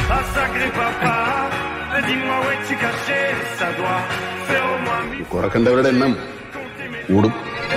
Ah sacré papa, dis-moi où es-tu caché Ça doit faire au moins mille കുറക്കണ്ടവരുടെ എണ്ണം കൂടും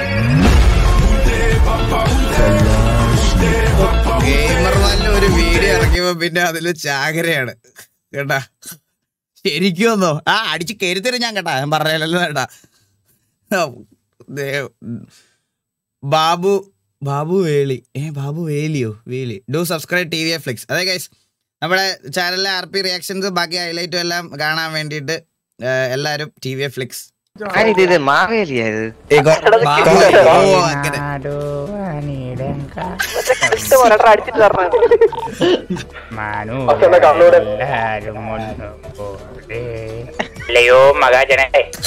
gamer വാലിന് ഒരു video ഇറക്കിയപ്പോ പിന്നെ അതില് ചാകരയാണ് കേട്ടാ ശരിക്കും ഒന്നോ ആ അടിച്ച് കരുത്തരും ഞാൻ കേട്ടാ ഞാൻ പറഞ്ഞല്ലോ കേട്ടാ ഓ, ദേ- ബാബു ബാബു വേളി ഏ ബാബു വേലിയോ വേലി do subscribe T V A flix അതെ ഗൈസ് നമ്മുടെ ചാനലിലെ ആർ പി റിയാക്ഷൻസ് ബാക്കി ഹൈലൈറ്റും എല്ലാം കാണാൻ വേണ്ടിയിട്ട് ഏ, എല്ലാരും ടി വി എ ഫ്ലിക്സ് ഇത് ഇത് മാവേലിയാ ഇത് ഓ അങ്ങനെ അല്ലയോ മകാജനെ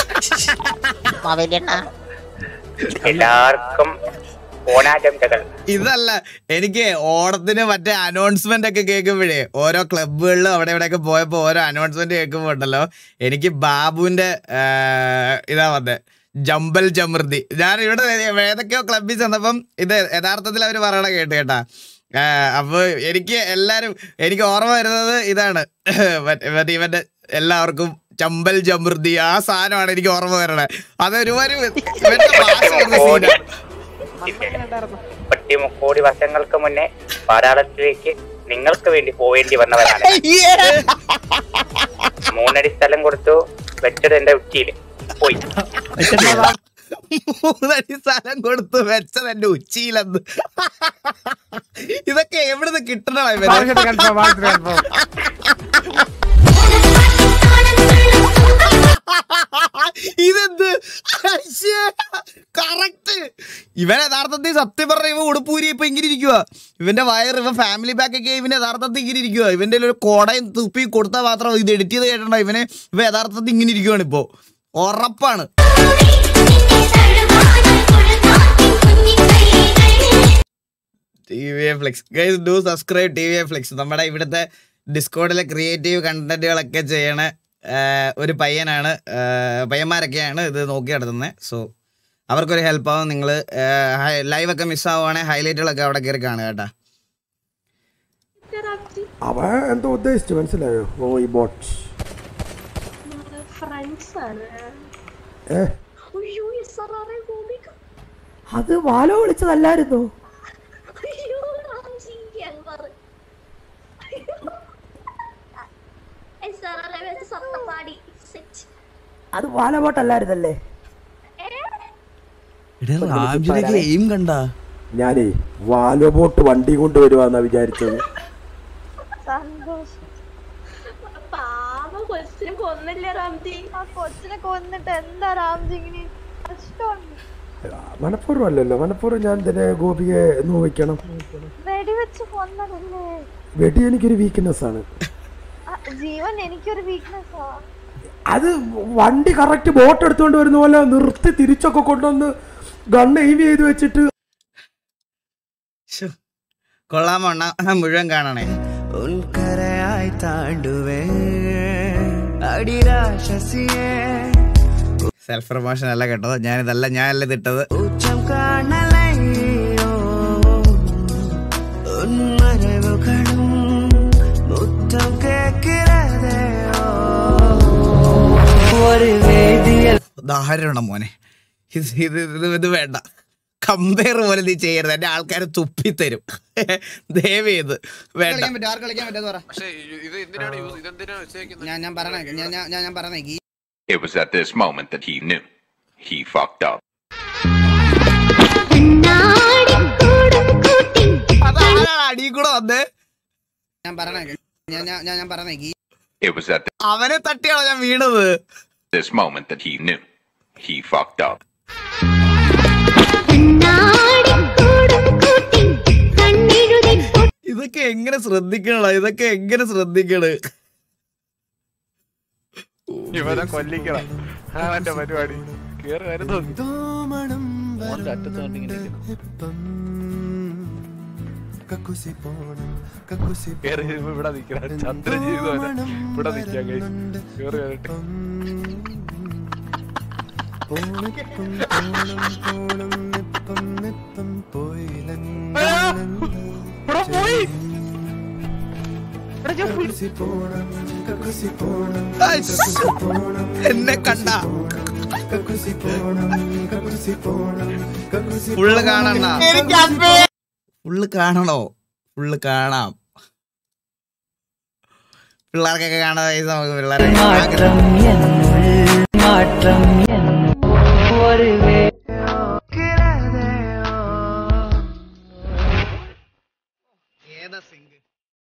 എല്ലാവർക്കും ഓണാശംസകൾ ഇതല്ല എനിക്ക് ഓണത്തിന് മറ്റേ അനൗൺസ്മെന്റ് ഒക്കെ കേൾക്കുമ്പോഴേ ഓരോ ക്ലബുകളിലും അവിടെ ഇവിടെയൊക്കെ പോയപ്പോ ഓരോ അനൗൺസ്മെന്റ് കേൾക്കുമ്പോ ഉണ്ടല്ലോ എനിക്ക് ബാബുവിന്റെ ആ, ഇതാ വന്നേ ജമ്പൽ ജമൃതി ഞാൻ ഇവിടെ ഏതൊക്കെയോ ക്ലബിൽ ചെന്നപ്പം ഇത് യഥാർത്ഥത്തിൽ അവർ പറയണ കേട്ട് കേട്ടാ ആ, അപ്പൊ എനിക്ക് എല്ലാരും എനിക്ക് ഓർമ്മ വരുന്നത് ഇതാണ് മറ്റേ മറ്റേ ഇവന്റെ എല്ലാവർക്കും ചമ്പൽ ജമൃതി ആ സാധനമാണ് എനിക്ക് ഓർമ്മ വരണേ അതൊരുപാട് ഇവന്റെ ഭാഷ വരുന്ന scene ആ. പത്തിമുക്കോടി വർഷങ്ങൾക്ക് മുന്നേ പാതാളത്തിലേക്ക് നിങ്ങൾക്ക് വേണ്ടി പോവേണ്ടി വന്നവരാണ് മൂന്നടി സ്ഥലം കൊടുത്തു വെച്ചത് എന്റെ ഉച്ചിയില് പോയി മൂന്നടി സ്ഥലം കൊടുത്തു വെച്ചത് എന്റെ ഉച്ചിയിലെന്ന് ഇതൊക്കെ എവിടുന്ന് കിട്ടണ ഇതെന്ത് കറക്റ്റ് ഇവൻ യഥാർത്ഥത്തിൽ സത്യം പറഞ്ഞ ഇവ ഉടുപ്പൂരി ഇപ്പൊ ഇങ്ങനെ ഇരിക്കുക ഇവന്റെ വയർ ഇവൻ ഫാമിലി ബാക്ക് ഒക്കെ ഇവന് യഥാർത്ഥത്തിൽ ഇങ്ങനെ ഇരിക്കുക ഇവന്റെ ഒരു കോടയും തുപ്പി കൊടുത്താൽ മാത്രം ഇത് എഡിറ്റ് ചെയ്ത് കേട്ടോ ഇവന് ഇവ യഥാർത്ഥത്തിൽ ഇങ്ങനെ ഇരിക്കുവാണ് ഇപ്പോ ഉറപ്പാണ് T V A flex guys do subscribe T V A flex നമ്മുടെ ഇവിടുത്തെ ഡിസ്കോഡിലെ ക്രിയേറ്റീവ് കണ്ടന്റുകളൊക്കെ ചെയ്യണ ആ, ഒരു പയ്യനാണ് ആ, പയ്യന്മാരൊക്കെയാണ് ഇത് നോക്കി നടത്തുന്നത് സോ അവർക്കൊരു ഹെൽപ്പ് ആവും നിങ്ങൾ ലൈവ് ഒക്കെ മിസ്സാവുകയാണെങ്കിൽ ഹൈലൈറ്റുകളൊക്കെ അവിടെ കയറി കാണുക കേട്ടാ അവൻ എന്തോ ഉദ്ദേശിച്ചു മനസ്സിലായോ ഓ ഈ ബോട്ട് ഫ്രണ്ട്സ് ആണ് ഏ അയ്യോ എസ്ആർആറെ ഗോപിക അത് വാലോ വിളിച്ചതല്ലായിരുന്നു അയ്യോ റാംജി അൻവർ എസ്ആർആറെ വെച്ച് സത്തപ്പാടി സെറ്റ് അത് വാല ബോട്ടല്ലായിരുന്നല്ലേ എയിം കണ്ടാ ഞാനേ വാലോ ബോട്ട് വണ്ടി കൊണ്ട് വരുവാന്നാ വിചാരിച്ചത് സന്തോഷം പാവ കൊച്ചിനെ കൊന്നില്ലേ റാംജി ആ കൊച്ചിനെ കൊന്നിട്ട് എന്താ റാംജി ഇങ്ങനെ കഷ്ടമുണ്ട് മനഃപൂർവ്വം അല്ലല്ലോ മനഃപൂർവ്വം ഞാൻ ഇതിനെ ഗോപിയെ നോവിക്കണം വെടിവെച്ച് കൊന്നതല്ലേ വെടി എനിക്കൊരു വീക്ക്നെസ് ആണ് ആ, ജീവൻ എനിക്കൊരു വീക്ക്നെസ്സാ അത് വണ്ടി കറക്റ്റ് ബോട്ട് എടുത്തുകൊണ്ട് വരുന്ന പോലെ നിർത്തി തിരിച്ചൊക്കെ കൊണ്ടുവന്ന് ഗണ്ണ് എയിം ചെയ്ത് വെച്ചിട്ട് ശ്ശോ. കൊള്ളാമോ അണ്ണാ മുഴുവൻ കാണണേ ഉൻകരയായി താണ്ടുവേ അടിരാശസിയെ സെൽഫ് പ്രൊമോഷൻ അല്ല കേട്ടോ ഞാനിതല്ല ഞാനല്ല ഇതിട്ടത് ഉച്ചം കാണലയോ ഉന്മരവുകളും മുത്തം കേക്കിറതയോ ഒരു വേദിയിൽ ധാരണം മോനെ ഇത് ഇത് ഇത് ഇത് വേണ്ട കമ്പയർ പോലെ നീ ചെയ്യരുത് എന്റെ ആൾക്കാർ തുപ്പിത്തരും ദയവ് ചെയ്ത് വേണ്ട കളിക്കാൻ പറ്റുമെന്ന് പറ ഞാൻ ഞാൻ പറഞ്ഞ ഞാൻ ഞാൻ ഞാൻ ഞാൻ പറഞ്ഞേ ഈ It was at this moment that he knew. He fucked up. അതാണ് അടി കൂടെ വന്നേ ഞാൻ പറഞ്ഞ ഞാൻ ഞാൻ ഞാൻ ഞാൻ പറഞ്ഞേ ഈ It was at അവനെ തട്ടിയാണോ ഞാൻ വീണത് this moment that he knew. He fucked up. ഇതൊക്കെ എങ്ങനെ ശ്രദ്ധിക്കണ ഇതൊക്കെ എങ്ങനെ ശ്രദ്ധിക്കണ് ഇവനെ കൊല്ലിക്കണം അവന്റെ പരിപാടി കേറി വരുന്നു മോന്റെ അറ്റത്ത് വന്നിങ്ങനെ കേറി വരുമ്പോ ഇവിടെ നിക്കണം ചന്ദ്രജീവിതം ഇവിടെ നിക്കാൻ കഴിയും കേറി വരട്ടെ ഇവിടെ പോയി ഐസ്. എന്നെ കണ്ട ഫുള്ള് കാണണ ഫുള്ള് കാണണോ ഫുള്ള് കാണാം പിള്ളേർക്കൊക്കെ കാണാൻ പൈസ നമുക്ക് പിള്ളേരെ மாற்றம் என்னுள் மாற்றம் என்னுள் ஒரு வே ഏതാ സിംഗ്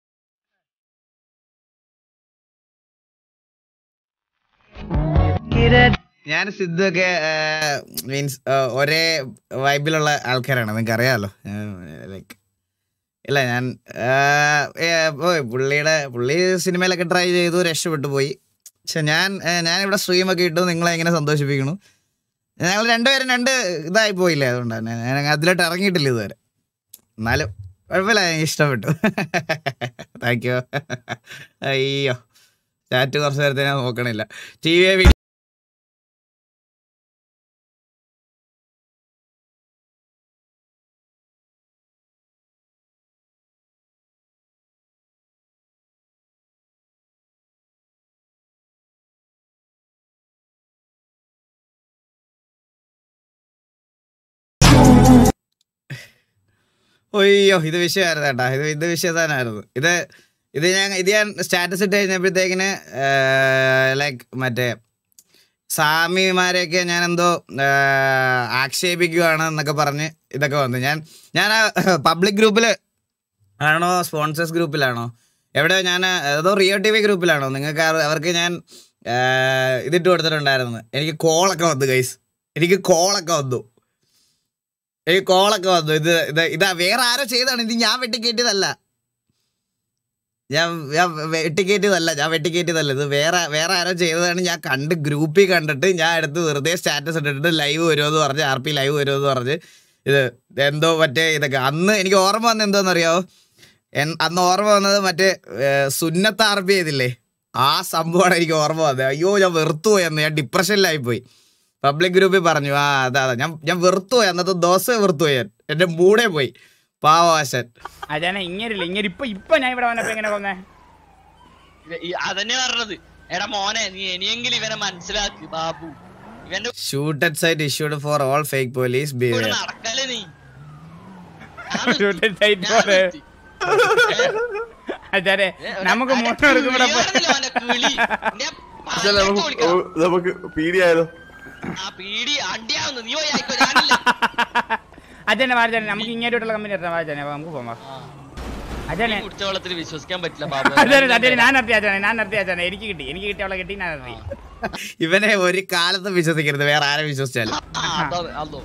ഞാൻ സിദ്ധു ഒക്കെ മീൻസ് ഒരേ വൈബിലുള്ള ആൾക്കാരാണ് നിങ്ങൾക്ക് അറിയാമല്ലോ ലൈക്ക് ഇല്ല ഞാൻ ആ, ഏ, പോയി പുള്ളിയുടെ പുള്ളി സിനിമയിലൊക്കെ ട്രൈ ചെയ്തു രക്ഷപ്പെട്ടു പോയി പക്ഷെ ഞാൻ ഏ, ഞാനിവിടെ സ്ട്രീമൊക്കെ ഇട്ടു നിങ്ങളെ എങ്ങനെ സന്തോഷിപ്പിക്കണു ഞങ്ങൾ രണ്ടുപേരും രണ്ട് ഇതായി പോയില്ലേ അതുകൊണ്ടാണ് ഞാൻ അതിലോട്ട് ഇറങ്ങിയിട്ടില്ല ഇതുവരെ എന്നാലും കുഴപ്പമില്ല എനിക്ക് ഇഷ്ടപ്പെട്ടു താങ്ക് യു അയ്യോ ചാറ്റ് കുറച്ച് നേരത്തെ ഞാൻ നോക്കണില്ല ടി വി അയ്യോ ഇത് വിഷയമായിരുന്നു കേട്ടാ ഇത് ഇത് വിഷയസാനായിരുന്നു ഇത് ഇത് ഞാൻ ഇത് ഞാൻ സ്റ്റാറ്റസ് ഇട്ട് കഴിഞ്ഞപ്പോഴത്തേക്കിന് ലൈക്ക് മറ്റേ സ്വാമിമാരെയൊക്കെ ഞാൻ എന്തോ ആക്ഷേപിക്കുകയാണ് എന്നൊക്കെ പറഞ്ഞ് ഇതൊക്കെ വന്നു ഞാൻ ഞാൻ പബ്ലിക് ഗ്രൂപ്പിൽ ആണോ സ്പോൺസേഴ്സ് ഗ്രൂപ്പിലാണോ എവിടെ ഞാൻ ഏതോ റിയോ ടി വി ഗ്രൂപ്പിലാണോ നിങ്ങൾക്ക് അവർ- അവർക്ക് ഞാൻ ആ, ഇതിട്ട് കൊടുത്തിട്ടുണ്ടായിരുന്നു എനിക്ക് കോളൊക്കെ വന്നു ഗൈസ് എനിക്ക് കോളൊക്കെ വന്നു എനിക്ക് കോളൊക്കെ വന്നു ഇത് ഇത് ഇതാ വേറെ ആരോ ചെയ്താണ് ഇത് ഞാൻ വെട്ടിക്കേറ്റിയതല്ല ഞാൻ ഞാൻ വെട്ടിക്കേറ്റിയതല്ല ഞാൻ വെട്ടിക്കേറ്റിയതല്ല ഇത് വേറെ വേറെ ആരോ ചെയ്തതാണ് ഞാൻ കണ്ട് ഗ്രൂപ്പിൽ കണ്ടിട്ട് ഞാൻ എടുത്ത് വെറുതെ സ്റ്റാറ്റസ് ഇട്ടിട്ട് ലൈവ് വരുമെന്ന് പറഞ്ഞ് ആർ പി ലൈവ് വരുമെന്ന് പറഞ്ഞ് ഇത് എന്തോ മറ്റേ ഇതൊക്കെ അന്ന് എനിക്ക് ഓർമ്മ വന്നത് എന്തോന്നറിയോ എൻ- അന്ന് ഓർമ്മ വന്നത് മറ്റേ ഏർ, സുന്നത്ത് ആർ പി ചെയ്തില്ലേ ആ സംഭവമാണ് എനിക്ക് ഓർമ്മ വന്നത് അയ്യോ ഞാൻ വെറുത്തു പോയി അന്ന് ഞാൻ ഡിപ്രഷനിലായി പോയി പബ്ലിക് ഗ്രൂപ്പിൽ പറഞ്ഞു ആ അതാ അതാ ഞാൻ ഞാൻ വെറുത്തു പോയി അന്നത്തെ ദിവസം വെറുത്തു പോയി ഞാൻ എന്റെ മൂടെ പോയി പാവാശൻ അതാണ് ഇങ്ങനില്ല ഇങ്ങനെ ഇപ്പൊ ഇപ്പൊ ഞാൻ ഇവിടെ വന്നപ്പോ എങ്ങനെ കൊന്നേ അതന്നെ പറഞ്ഞത് എടാ മോനെ നീ ഇനിയെങ്കിലും ഇവനെ മനസ്സിലാക്ക് ബാബു ഇവന്റെ shoot at sight issued for all fake police കൂടെ നടക്കല്ലേ നീ അതെ നമുക്ക് മൂന്നോർക്കും കൂടെ പോ- നമുക്ക് പീടിയായാലോ ആ പീടി അണ്ടിയാവുന്നു നീ പോയി ആയിക്കോ ഞാനില്ല അജനെ വാജനെ നമുക്ക് ഇങ്ങോട്ടുള്ള കമ്പനി എടുത്താൽ വാജനെ നമുക്ക് പോവാം അജനെ ഈ കുടിച്ച വെള്ളത്തിൽ വിശ്വസിക്കാൻ പറ്റില്ല ബാബു അജനെ അജനെ ഞാൻ നിർത്തി അജനെ ഞാൻ നിർത്തി അജനെ എനിക്ക് കിട്ടി എനിക്ക് കിട്ടിയ കിട്ടി ഞാൻ നിർത്തി ഇവനെ ഒരു കാലത്തും വിശ്വസിക്കരുത് വേറെ ആരെ വിശ്വസിച്ചാലും ആ, അതാണ്, അതോ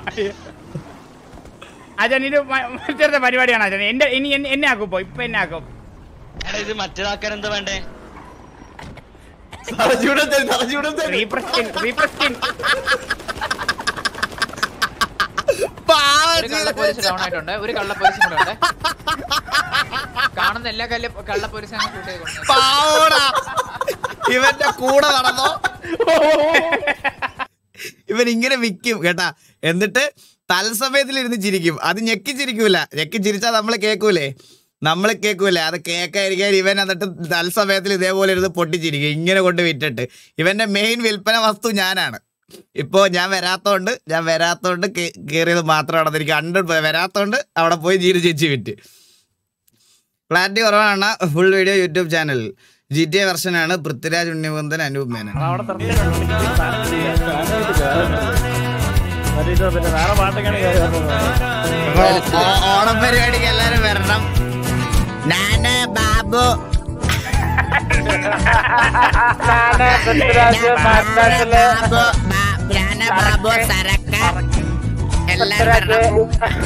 അജൻ ഇത് മ- ചെറുത പരിപാടിയാണ് അജൻ എന്റെ ഇനി എന്നെ- എന്നെ ആക്കും ഇപ്പൊ ഇപ്പൊ എന്നെ ആക്കും എടാ ഇത് മറ്റേതാക്കാൻ എന്താ വേണ്ടേ റീപ്രസ്കിൻ റീപ്രസ്കിൻ ഒരു കള്ള പോലീസ് ഡൗൺ ആയിട്ടുണ്ട് ഒരു കള്ള പോലീസ് കൂടെ ഉണ്ട് കാണുന്ന എല്ലാ കല്ല കള്ള പോലീസും ഷൂട്ട് ചെയ്തുകൊണ്ട് പാവോടാ ഇവന്റെ കൂടെ നടന്നോ ഇവൻ ഇങ്ങനെ വിൽക്കും കേട്ടാ എന്നിട്ട് തത്സമയത്തിൽ ഇരുന്ന് ചിരിക്കും അത് ഞെക്കി ചിരിക്കൂല ഞെക്കി ചിരിച്ചാ നമ്മൾ കേൾക്കൂലേ നമ്മൾ കേൾക്കൂലേ അത് കേൾക്കാതിരിക്കാൻ ഇവൻ എന്നിട്ട് തത്സമയത്തിൽ ഇതേപോലെ ഇരുന്ന് പൊട്ടിച്ചിരിക്കും ഇങ്ങനെ കൊണ്ട് വിറ്റിട്ട് ഇവന്റെ മെയിൻ വിൽപ്പന വസ്തു ഞാനാണ് ഇപ്പോ ഞാൻ വരാത്തോണ്ട് ഞാൻ വരാത്തോണ്ട് കേ- കേറിയത് മാത്രമാണ് എനിക്ക് ഹൺഡ്രഡ് വരാത്തോണ്ട് അവിടെ പോയി ജീര് ചേച്ചി വിറ്റ് ക്ലാരിറ്റി കുറവാണ് full video YouTube channel G T A വെർഷനാണ് പൃഥ്വിരാജ് ഉണ്ണിമുന്തൻ അനൂപ് മേനൻ അപ്പൊ ഓ- ഓണം പരിപാടിക്ക് എല്ലാരും വരണം നാന് ബാബു ബാബു ബാ- ഞാന് ബാബു സരക്ക എല്ലാരും വരണം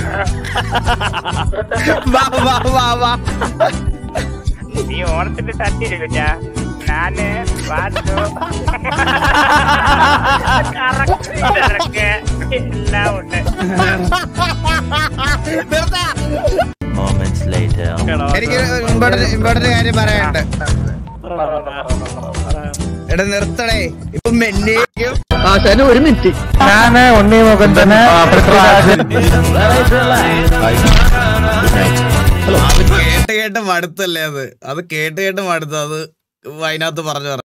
ബാബു ബാബു ബാബു നീ ഓണത്തിന്റെ തട്ടിയില്ല ഞാന് വാച്ചു കറക്റ്റ് എല്ലാം ഉണ്ട് എനിക്ക് ഇമ്പോർട്ടന്റ് ഇമ്പോർട്ടന്റ് കാര്യം പറയാനുണ്ട് എടാ നിർത്തടേ ഇപ്പൊ മെന്നേക്കും ഒരു മിനിറ്റ് ഞാന് ഉണ്ണി മുകുന്ദന് പൃഥ്വിരാജ് ഹലോ കേട്ട് കേട്ട് മടുത്തല്ലേ അത് അത് കേട്ട് കേട്ട് മടുത്തു അത് അതിനകത്ത് പറഞ്ഞു പറഞ്ഞു